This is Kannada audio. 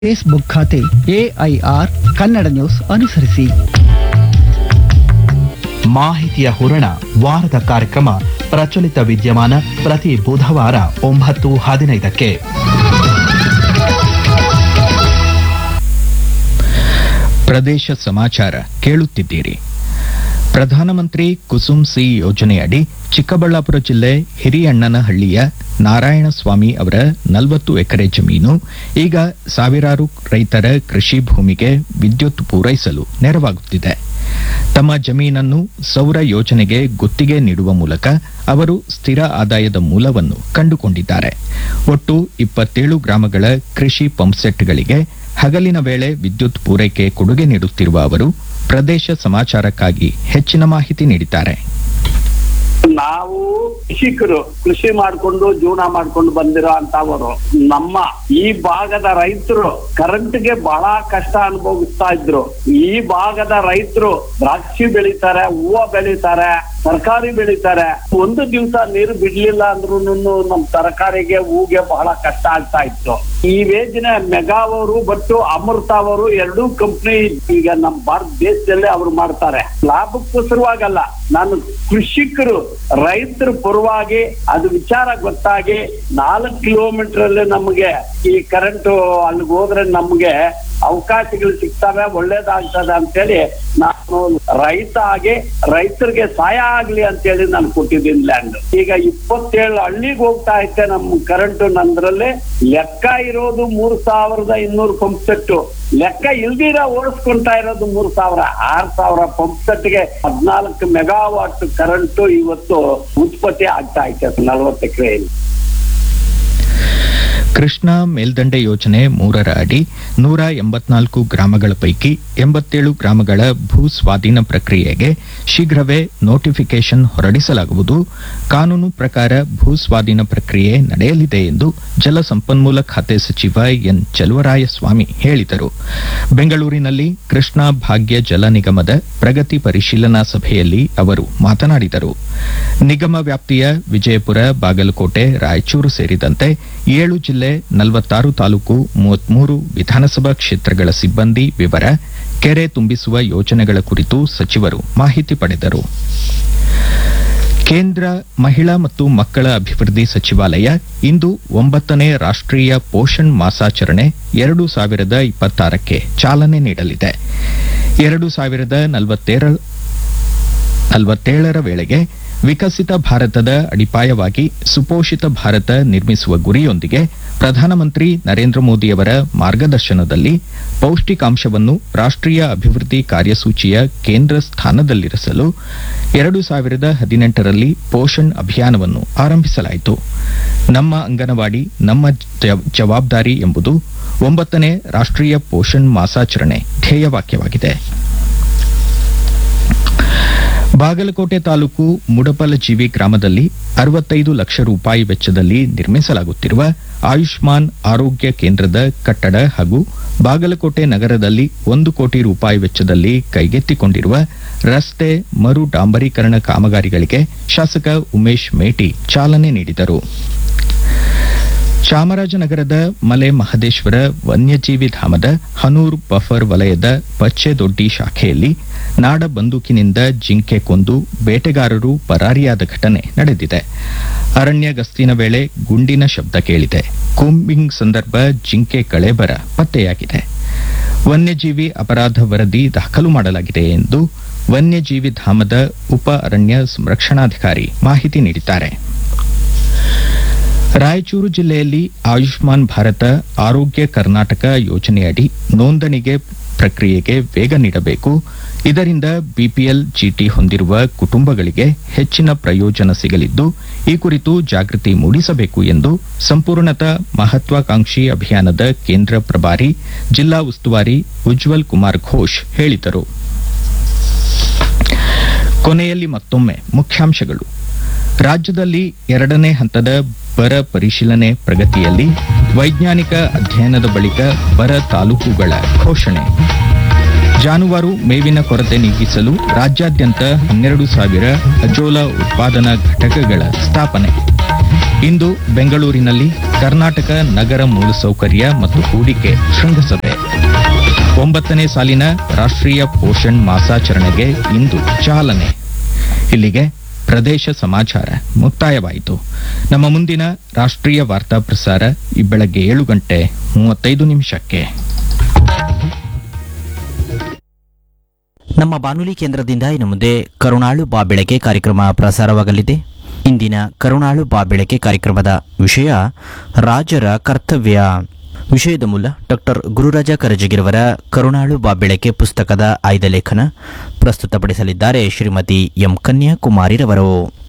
ಫೇಸ್ಬುಕ್ ಖಾತೆ ಎಐಆರ್ ಕನ್ನಡ ನ್ಯೂಸ್ ಅನುಸರಿಸಿ ಮಾಹಿತಿಯ ಹೂರಣ ವಾರದ ಕಾರ್ಯಕ್ರಮ ಪ್ರಚಲಿತ ವಿದ್ಯಮಾನ ಪ್ರತಿ ಬುಧವಾರ ಒಂಬತ್ತು ಹದಿನೈದಕ್ಕೆ ಪ್ರದೇಶ ಸಮಾಚಾರ ಕೇಳುತ್ತಿದ್ದೀರಿ ಪ್ರಧಾನಮಂತ್ರಿ ಕುಸುಮ್ ಸಿ ಯೋಜನೆಯಡಿ ಚಿಕ್ಕಬಳ್ಳಾಪುರ ಜಿಲ್ಲೆ ಹಿರಿಯಣ್ಣನಹಳ್ಳಿಯ ನಾರಾಯಣಸ್ವಾಮಿ ಅವರ ನಲವತ್ತು ಎಕರೆ ಜಮೀನು ಈಗ ಸಾವಿರಾರು ರೈತರ ಕೃಷಿ ಭೂಮಿಗೆ ವಿದ್ಯುತ್ ಪೂರೈಸಲು ನೆರವಾಗುತ್ತಿದೆ ತಮ್ಮ ಜಮೀನನ್ನು ಸೌರ ಯೋಜನೆಗೆ ಗುತ್ತಿಗೆ ನೀಡುವ ಮೂಲಕ ಅವರು ಸ್ಥಿರ ಆದಾಯದ ಮೂಲವನ್ನು ಕಂಡುಕೊಂಡಿದ್ದಾರೆ ಒಟ್ಟು ಇಪ್ಪತ್ತೇಳು ಗ್ರಾಮಗಳ ಕೃಷಿ ಪಂಪ್ಸೆಟ್ಗಳಿಗೆ ಹಗಲಿನ ವೇಳೆ ವಿದ್ಯುತ್ ಪೂರೈಕೆ ಕೊಡುಗೆ ನೀಡುತ್ತಿರುವ ಅವರು ಪ್ರದೇಶ ಸಮಾಚಾರಕ್ಕಾಗಿ ಹೆಚ್ಚಿನ ಮಾಹಿತಿ ನೀಡಿದ್ದಾರೆ ನಾವು ಕೃಷಿಕರು ಕೃಷಿ ಮಾಡ್ಕೊಂಡು ಜೀವನ ಮಾಡ್ಕೊಂಡು ಬಂದಿರೋ ಅಂತವರು ನಮ್ಮ ಈ ಭಾಗದ ರೈತರು ಕರೆಂಟ್ಗೆ ಬಹಳ ಕಷ್ಟ ಅನುಭವಿಸ್ತಾ ಇದ್ರು ಈ ಭಾಗದ ರೈತರು ದ್ರಾಕ್ಷಿ ಬೆಳಿತಾರೆ ಹೂವು ಬೆಳಿತಾರೆ ತರಕಾರಿ ಬೆಳಿತಾರೆ ಒಂದು ದಿವಸ ನೀರು ಬಿಡ್ಲಿಲ್ಲ ಅಂದ್ರೂ ನಮ್ ತರಕಾರಿಗೆ ಹೂಗೆ ಬಹಳ ಕಷ್ಟ ಆಗ್ತಾ ಇತ್ತು ಈ ಯೋಜನೆ ಮೆಗಾ ಅವರು ಬಟ್ಟು ಅಮೃತ ಅವರು ಎರಡೂ ಕಂಪ್ನಿ ಈಗ ನಮ್ಮ ಭಾರತ ದೇಶದಲ್ಲೇ ಅವರು ಮಾಡ್ತಾರೆ ಲಾಭಕ್ಕೋಸ್ಕರವಾಗಲ್ಲ ನಾನು ಕೃಷಿಕರು ರೈತರ ಪರವಾಗಿ ಅದು ವಿಚಾರ ಗೊತ್ತಾಗಿ ನಾಲ್ಕು ಕಿಲೋಮೀಟರ್ ಅಲ್ಲಿ ನಮಗೆ ಈ ಕರೆಂಟ್ ಅಲ್ಲಿಗೆ ಹೋದ್ರೆ ನಮ್ಗೆ ಅವಕಾಶಗಳು ಸಿಗ್ತವೆ ಒಳ್ಳೇದಾಗ್ತದೆ ಅಂತೇಳಿ ನಾನು ರೈತ ಆಗಿ ರೈತರಿಗೆ ಸಹಾಯ ಆಗ್ಲಿ ಅಂತೇಳಿ ನಾನು ಕೊಟ್ಟಿದ್ದೀನಿ ಲ್ಯಾಂಡ್ ಈಗ ಇಪ್ಪತ್ತೇಳು ಹಳ್ಳಿಗೆ ಹೋಗ್ತಾ ಐತೆ ನಮ್ ಕರೆಂಟ್ ನಂದ್ರಲ್ಲಿ ಲೆಕ್ಕ ಇರೋದು ಮೂರ್ ಸಾವಿರದ ಇನ್ನೂರು ಪಂಪ್ ಸೆಟ್ ಲೆಕ್ಕ ಇಲ್ದಿರ ಓಡಿಸ್ಕೊಂತಾ ಇರೋದು ಮೂರ್ ಸಾವಿರ ಆರ್ ಸಾವಿರ ಪಂಪ್ ಸೆಟ್ಗೆ ಹದ್ನಾಲ್ಕು ಮೆಗಾವಾಟ್ ಕರೆಂಟ್ ಇವತ್ತು ಉತ್ಪತ್ತಿ ಆಗ್ತಾ ಐತೆ ನಲವತ್ತು ಎಕರೆಯಲ್ಲಿ ಕೃಷ್ಣಾ ಮೇಲ್ದಂಡೆ ಯೋಜನೆ ಮೂರರ ಅಡಿ ನೂರ ಎಂಬತ್ನಾಲ್ಕು ಗ್ರಾಮಗಳ ಪೈಕಿ ಎಂಬತ್ತೇಳು ಗ್ರಾಮಗಳ ಭೂ ಸ್ವಾಧೀನ ಪ್ರಕ್ರಿಯೆಗೆ ಶೀಘ್ರವೇ ನೋಟಿಫಿಕೇಶನ್ ಹೊರಡಿಸಲಾಗುವುದು ಕಾನೂನು ಪ್ರಕಾರ ಭೂ ಸ್ವಾಧೀನ ಪ್ರಕ್ರಿಯೆ ನಡೆಯಲಿದೆ ಎಂದು ಜಲಸಂಪನ್ಮೂಲ ಖಾತೆ ಸಚಿವ ಎನ್ ಚಲುವರಾಯಸ್ವಾಮಿ ಹೇಳಿದರು ಬೆಂಗಳೂರಿನಲ್ಲಿ ಕೃಷ್ಣಾ ಭಾಗ್ಯ ಜಲ ನಿಗಮದ ಪ್ರಗತಿ ಪರಿಶೀಲನಾ ಸಭೆಯಲ್ಲಿ ಅವರು ಮಾತನಾಡಿದರು ನಿಗಮ ವ್ಯಾಪ್ತಿಯ ವಿಜಯಪುರ ಬಾಗಲಕೋಟೆ ರಾಯಚೂರು ಸೇರಿದಂತೆ ಏಳು ಜಿಲ್ಲೆ ನಲವತ್ತಾರು ತಾಲೂಕು ಮೂವತ್ಮೂರು ವಿಧಾನಸಭಾ ಕ್ಷೇತ್ರಗಳ ಸಿಬ್ಬಂದಿ ವಿವರ ಕೆರೆ ತುಂಬಿಸುವ ಯೋಜನೆಗಳ ಕುರಿತು ಸಚಿವರು ಮಾಹಿತಿ ಪಡೆದರು ಕೇಂದ್ರ ಮಹಿಳಾ ಮತ್ತು ಮಕ್ಕಳ ಅಭಿವೃದ್ಧಿ ಸಚಿವಾಲಯ ಇಂದು ಒಂಬತ್ತನೇ ರಾಷ್ಟ್ರೀಯ ಪೋಷಣ್ ಮಾಸಾಚರಣೆ ಎರಡು ಸಾವಿರದ ಇಪ್ಪತ್ತಾರಕ್ಕೆ ಚಾಲನೆ ನೀಡಲಿದೆ ಎರಡು ಸಾವಿರದ ನಲವತ್ತೇಳ ನಲವತ್ತೇಳರ ವೇಳೆಗೆ ವಿಕಸಿತ ಭಾರತದ ಅಡಿಪಾಯವಾಗಿ ಸುಪೋಷಿತ ಭಾರತ ನಿರ್ಮಿಸುವ ಗುರಿಯೊಂದಿಗೆ ಪ್ರಧಾನಮಂತ್ರಿ ನರೇಂದ್ರ ಮೋದಿಯವರ ಮಾರ್ಗದರ್ಶನದಲ್ಲಿ ಪೌಷ್ಟಿಕಾಂಶವನ್ನು ರಾಷ್ಟ್ರೀಯ ಅಭಿವೃದ್ಧಿ ಕಾರ್ಯಸೂಚಿಯ ಕೇಂದ್ರ ಸ್ಥಾನದಲ್ಲಿರಿಸಲು ಎರಡು ಸಾವಿರದ ಹದಿನೆಂಟರಲ್ಲಿ ಪೋಷಣ್ ಅಭಿಯಾನವನ್ನು ಆರಂಭಿಸಲಾಯಿತು ನಮ್ಮ ಅಂಗನವಾಡಿ ನಮ್ಮ ಜ- ಜವಾಬ್ದಾರಿ ಎಂಬುದು ಒಂಬತ್ತನೇ ರಾಷ್ಟ್ರೀಯ ಪೋಷಣ್ ಮಾಸಾಚರಣೆ ಧ್ಯೇಯವಾಕ್ಯವಾಗಿದೆ ಬಾಗಲಕೋಟೆ ತಾಲೂಕು ಮುಡಪಲಜೀವಿ ಗ್ರಾಮದಲ್ಲಿ ಅರವತ್ತೈದು ಲಕ್ಷ ರೂಪಾಯಿ ವೆಚ್ಚದಲ್ಲಿ ನಿರ್ಮಿಸಲಾಗುತ್ತಿರುವ ಆಯುಷ್ಮಾನ್ ಆರೋಗ್ಯ ಕೇಂದ್ರದ ಕಟ್ಟಡ ಹಾಗೂ ಬಾಗಲಕೋಟೆ ನಗರದಲ್ಲಿ ಒಂದು ಕೋಟಿ ರೂಪಾಯಿ ವೆಚ್ಚದಲ್ಲಿ ಕೈಗೆತ್ತಿಕೊಂಡಿರುವ ರಸ್ತೆ ಮರು ಡಾಂಬರೀಕರಣ ಕಾಮಗಾರಿಗಳಿಗೆ ಶಾಸಕ ಉಮೇಶ್ ಮೇಟಿ ಚಾಲನೆ ನೀಡಿದರು ಚಾಮರಾಜನಗರದ ಮಲೆ ಮಹದೇಶ್ವರ ವನ್ಯಜೀವಿ ಧಾಮದ ಹನೂರ್ ಬಫರ್ ವಲಯದ ಪಚ್ಚೆದೊಡ್ಡಿ ಶಾಖೆಯಲ್ಲಿ ನಾಡ ಬಂದೂಕಿನಿಂದ ಜಿಂಕೆ ಕೊಂದು ಬೇಟೆಗಾರರು ಪರಾರಿಯಾದ ಘಟನೆ ನಡೆದಿದೆ ಅರಣ್ಯ ಗಸ್ತಿನ ವೇಳೆ ಗುಂಡಿನ ಶಬ್ದ ಕೇಳಿದೆ ಕೂಂಬಿಂಗ್ ಸಂದರ್ಭ ಜಿಂಕೆ ಕಳೆಬರ ಪತ್ತೆಯಾಗಿದೆ ವನ್ಯಜೀವಿ ಅಪರಾಧ ವರದಿ ದಾಖಲು ಮಾಡಲಾಗಿದೆ ಎಂದು ವನ್ಯಜೀವಿ ಧಾಮದ ಉಪ ಅರಣ್ಯ ಸಂರಕ್ಷಣಾಧಿಕಾರಿ ಮಾಹಿತಿ ನೀಡಿದ್ದಾರೆ ರಾಯಚೂರು ಜಿಲ್ಲೆಯಲ್ಲಿ ಆಯುಷ್ಮಾನ್ ಭಾರತ ಆರೋಗ್ಯ ಕರ್ನಾಟಕ ಯೋಜನೆಯಡಿ ನೋಂದಣಿಗೆ ಪ್ರಕ್ರಿಯೆಗೆ ವೇಗ ನೀಡಬೇಕು ಇದರಿಂದ ಬಿಪಿಎಲ್ ಜಿಟಿ ಹೊಂದಿರುವ ಕುಟುಂಬಗಳಿಗೆ ಹೆಚ್ಚಿನ ಪ್ರಯೋಜನ ಸಿಗಲಿದ್ದು ಈ ಕುರಿತು ಜಾಗೃತಿ ಮೂಡಿಸಬೇಕು ಎಂದು ಸಂಪೂರ್ಣತಾ ಮಹತ್ವಾಕಾಂಕ್ಷಿ ಅಭಿಯಾನದ ಕೇಂದ್ರ ಪ್ರಭಾರಿ ಜಿಲ್ಲಾ ಉಸ್ತುವಾರಿ ಉಜ್ವಲ್ ಕುಮಾರ್ ಘೋಷ್ ಹೇಳಿದರು ಕೊನೆಯಲ್ಲಿ ಮತ್ತೊಮ್ಮೆ ಮುಖ್ಯಾಂಶಗಳು ರಾಜ್ಯದಲ್ಲಿ ಎರಡನೇ ಹಂತದ ಬರ ಪರಿಶೀಲನೆ ಪ್ರಗತಿಯಲ್ಲಿ ವೈಜ್ಞಾನಿಕ ಅಧ್ಯಯನದ ಬಳಿಕ ಬರ ತಾಲೂಕುಗಳ ಘೋಷಣೆ ಜಾನುವಾರು ಮೇವಿನ ಕೊರತೆ ನೀಗಿಸಲು ರಾಜ್ಯಾದ್ಯಂತ ಹನ್ನೆರಡು ಸಾವಿರ ಅಜೋಲಾ ಉತ್ಪಾದನಾ ಘಟಕಗಳ ಸ್ಥಾಪನೆ ಇಂದು ಬೆಂಗಳೂರಿನಲ್ಲಿ ಕರ್ನಾಟಕ ನಗರ ಮೂಲಸೌಕರ್ಯ ಮತ್ತು ಹೂಡಿಕೆ ಶೃಂಗಸಭೆ ಒಂಬತ್ತನೇ ಸಾಲಿನ ರಾಷ್ಟ್ರೀಯ ಪೋಷಣ್ ಮಾಸಾಚರಣೆಗೆ ಇಂದು ಚಾಲನೆ ಇಲ್ಲಿಗೆ ಪ್ರದೇಶ ಸಮಾಚಾರ ಮುಕ್ತಾಯವಾಯಿತು ನಮ್ಮ ಮುಂದಿನ ರಾಷ್ಟ್ರೀಯ ವಾರ್ತಾ ಪ್ರಸಾರ ಈ ಬೆಳಗ್ಗೆ ಏಳು ಗಂಟೆ ಮೂವತ್ತೈದು ನಿಮಿಷಕ್ಕೆ ನಮ್ಮ ಬಾನುಲಿ ಕೇಂದ್ರದಿಂದ ಇನ್ನು ಮುಂದೆ ಕರುಣಾಳು ಬಾ ಬೆಳಕೆ ಕಾರ್ಯಕ್ರಮ ಪ್ರಸಾರವಾಗಲಿದೆ ಇಂದಿನ ಕರುಣಾಳು ಬಾ ಬೆಳಕೆ ಕಾರ್ಯಕ್ರಮದ ವಿಷಯ ರಾಜರ ಕರ್ತವ್ಯ ವಿಷಯದ ಮೂಲ ಡಾಕ್ಟರ್ ಗುರುರಾಜ ಕರಜಗಿರವರ ಕರುಣಾಳು ಬಾ ಬೆಳಕೆ ಪುಸ್ತಕದ ಆಯ್ದ ಲೇಖನ ಪ್ರಸ್ತುತಪಡಿಸಲಿದ್ದಾರೆ ಶ್ರೀಮತಿ ಎಂ ಕನ್ಯಾಕುಮಾರಿರವರು